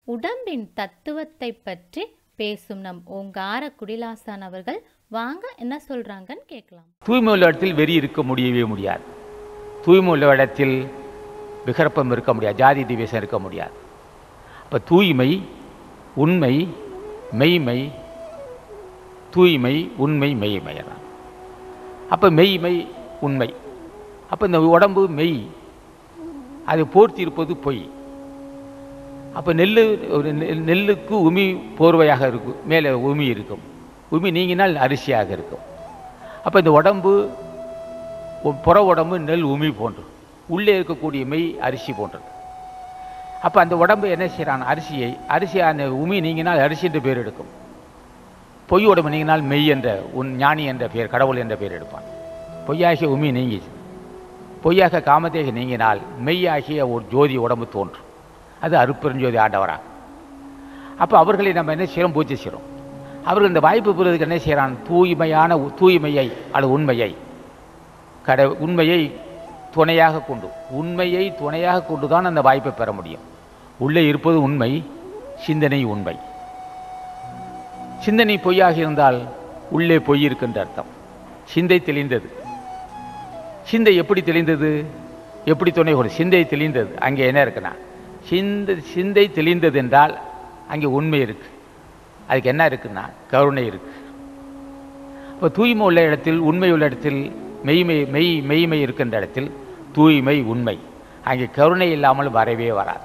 உடம்பின் தத்துவத்தை பற்றி பேசும் நம் ஓங்கார குடிலாசான் அவர்கள் வாங்க என்ன சொல்றாங்கன்னு கேட்கலாம் தூய்மை உள்ள இடத்தில் வெறி இருக்க முடியவே முடியாது தூய்மை உள்ள இடத்தில் விகற்பம் இருக்க முடியாது ஜாதி திவேசம் இருக்க முடியாது அப்போ தூய்மை உண்மை மெய்மை தூய்மை உண்மை மெய்மை அதான் அப்போ மெய்மை உண்மை அப்போ இந்த உடம்பு மெய் அது போர்த்தி இருப்பது பொய் அப்போ நெல் ஒரு நெல் நெல்லுக்கு உமி போர்வையாக இருக்கும் மேலே உமி இருக்கும் உமி நீங்கினால் அரிசியாக இருக்கும் அப்போ இந்த உடம்பு ஒ- புற உடம்பு நெல் உமி போன்று உள்ளே இருக்கக்கூடிய மெய் அரிசி போன்றது அப்போ அந்த உடம்பு என்ன செய்கிறான் அரிசியை அரிசி அந்த உமி நீங்கினால் அரிசி என்ற பேர் எடுக்கும் பொய் உடம்பு நீங்கினால் மெய் என்ற உன் ஞானி என்ற பெயர் கடவுள் என்ற பெயர் எடுப்பான் பொய்யாகிய உமி நீங்கிச்சு பொய்யாக காமதேக நீங்கினால் மெய்யாகிய ஒரு ஜோதி உடம்பு தோன்றும் அது அருப்பெருஞ்சோதி ஆண்டவராக அப்போ அவர்களை நம்ம என்ன செய்கிறோம் பூஜை செய்கிறோம் அவர்கள் இந்த வாய்ப்பு பெறுவதற்கு என்ன செய்கிறான் தூய்மையான உ- தூய்மையை அல்லது உண்மையை கடை உண்மையை துணையாக கொண்டு உண்மையை துணையாக கொண்டு தான் அந்த வாய்ப்பை பெற முடியும் உள்ளே இருப்பது உண்மை சிந்தனை உண்மை சிந்தனை பொய்யாக இருந்தால் உள்ளே பொய் இருக்கின்ற அர்த்தம் சிந்தை தெளிந்தது சிந்தை எப்படி தெளிந்தது எப்படி துணை கொடு சிந்தை தெளிந்தது அங்கே என்ன இருக்குன்னா சிந்த சிந்தை தெளிந்தது என்றால் அங்கே உண்மை இருக்கு அதுக்கு என்ன இருக்குன்னா கருணை இருக்கு இப்போ தூய்மை உள்ள இடத்தில் உண்மை உள்ள இடத்தில் மெய்மை மெய் மெய்மை இருக்கின்ற இடத்தில் தூய்மை உண்மை அங்கே கருணை இல்லாமல் வரவே வராது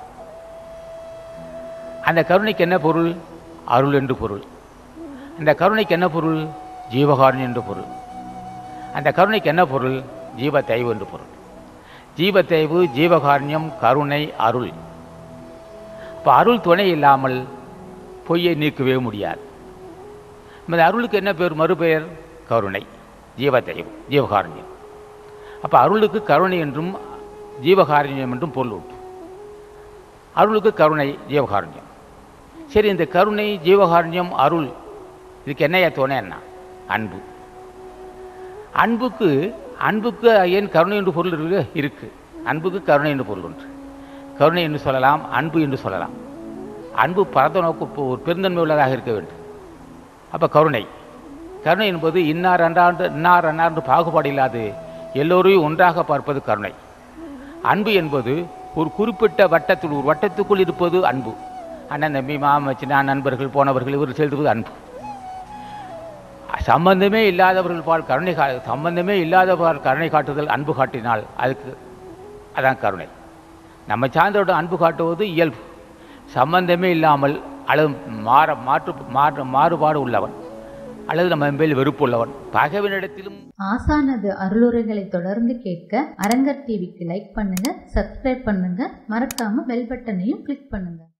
அந்த கருணைக்கு என்ன பொருள் அருள் என்று பொருள் அந்த கருணைக்கு என்ன பொருள் ஜீவகாருண்யம் என்று பொருள் அந்த கருணைக்கு என்ன பொருள் ஜீவத்தைவு என்று பொருள் ஜீவத்தைவு ஜீவகாருண்யம் கருணை அருள் இப்போ அருள் துணை இல்லாமல் பொய்யை நீக்கவே முடியாது இந்த அருளுக்கு என்ன பேர் மறுபெயர் கருணை ஜீவத்தைவு ஜீவகாருண்யம் அப்போ அருளுக்கு கருணை என்றும் ஜீவகாருண்யம் என்றும் பொருள் உண்டு அருளுக்கு கருணை ஜீவகாருண்யம் சரி இந்த கருணை ஜீவகாருண்யம் அருள் இதுக்கு என்னையா துணை என்ன அன்பு அன்புக்கு அன்புக்கு ஏன் கருணை என்று பொருள் இருக்கு இருக்கு அன்புக்கு கருணை என்று பொருள் உண்டு கருணை என்று சொல்லலாம் அன்பு என்று சொல்லலாம் அன்பு பரத நோக்கு இப்போ ஒரு பெருந்தன்மை உள்ளதாக இருக்க வேண்டும் அப்போ கருணை கருணை என்பது இன்னார் அன்றாண்டு இன்னார் அன்னார்ந்து பாகுபாடு இல்லாது எல்லோரையும் ஒன்றாக பார்ப்பது கருணை அன்பு என்பது ஒரு குறிப்பிட்ட வட்டத்தில் ஒரு வட்டத்துக்குள் இருப்பது அன்பு அண்ணன் தம்பி மாமச்சினா நண்பர்கள் போனவர்கள் இவர் செலுத்துவது அன்பு சம்பந்தமே இல்லாதவர்கள் பால் கருணை கா சம்பந்தமே இல்லாதவர் கருணை காட்டுதல் அன்பு காட்டினால் அதுக்கு அதான் கருணை நம்ம சார்ந்தோட அன்பு காட்டுவது இயல்பு சம்பந்தமே இல்லாமல் அல்லது மாற மாற்று மாற்று மாறுபாடு உள்ளவன் அல்லது நம்ம மேல் வெறுப்பு உள்ளவன் பகைவனிடத்திலும் ஆசானது அருளுரைகளை தொடர்ந்து கேட்க அரங்கர் டிவிக்கு லைக் பண்ணுங்க சப்ஸ்கிரைப் பண்ணுங்க மறக்காம பெல் பட்டனையும் கிளிக் பண்ணுங்க